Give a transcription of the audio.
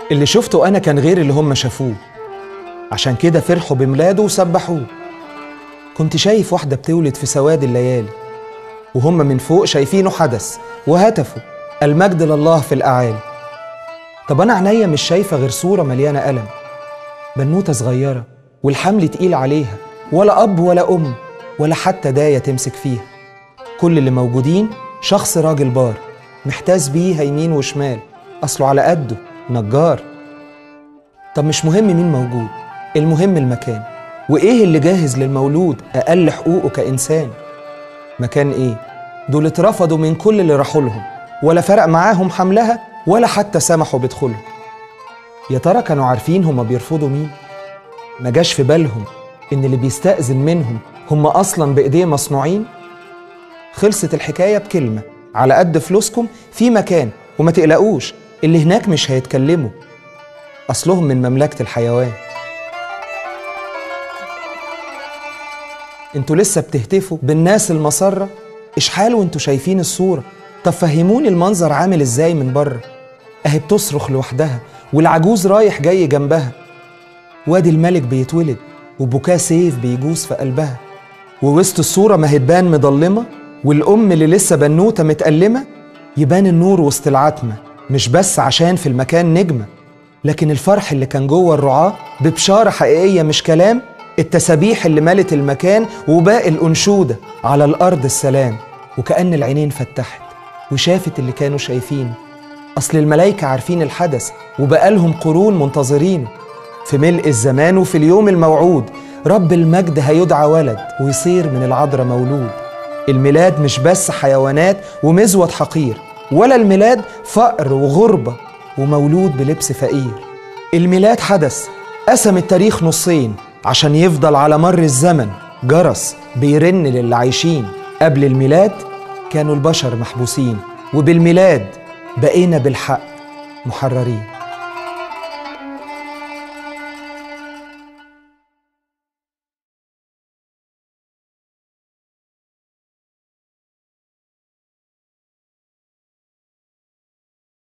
اللي شفته أنا كان غير اللي هم شافوه عشان كده فرحوا بميلاده وسبحوه كنت شايف واحدة بتولد في سواد الليالي وهم من فوق شايفينه حدث وهتفوا المجد لله في الأعالي طب أنا عينيا مش شايفة غير صورة مليانة ألم بنوتة صغيرة والحمل تقيل عليها ولا أب ولا أم ولا حتى داية تمسك فيها كل اللي موجودين شخص راجل بار محتاز بيها يمين وشمال أصله على قده نجار طب مش مهم مين موجود المهم المكان وإيه اللي جاهز للمولود أقل حقوقه كإنسان مكان إيه؟ دول اترفضوا من كل اللي راحوا لهم ولا فرق معاهم حملها ولا حتى سمحوا بدخولهم يا ترى كانوا عارفين هما بيرفضوا مين؟ ما جاش في بالهم إن اللي بيستأذن منهم هم أصلا بإيديه مصنوعين؟ خلصت الحكاية بكلمة على قد فلوسكم في مكان وما تقلقوش اللي هناك مش هيتكلموا أصلهم من مملكة الحيوان انتوا لسه بتهتفوا بالناس المسرة اشحال وانتوا شايفين الصورة طب فهموني المنظر عامل ازاي من بره اهي بتصرخ لوحدها والعجوز رايح جاي جنبها وادي الملك بيتولد وبكاه سيف بيجوز في قلبها ووسط الصورة ما هتبان مضلمة والأم اللي لسه بنوتة متألمة يبان النور وسط العتمة مش بس عشان في المكان نجمة لكن الفرح اللي كان جوه الرعاة ببشارة حقيقية مش كلام التسابيح اللي ملت المكان وباقي الأنشودة على الأرض السلام وكأن العينين فتحت وشافت اللي كانوا شايفينه أصل الملايكة عارفين الحدث وبقالهم قرون منتظرينه في ملء الزمان وفي اليوم الموعود رب المجد هيدعى ولد ويصير من العذراء مولود الميلاد مش بس حيوانات ومزود حقير ولا الميلاد فقر وغربة ومولود بلبس فقير الميلاد حدث قسم التاريخ نصين عشان يفضل على مر الزمن جرس بيرن للي عايشين قبل الميلاد كانوا البشر محبوسين وبالميلاد بقينا بالحق محررين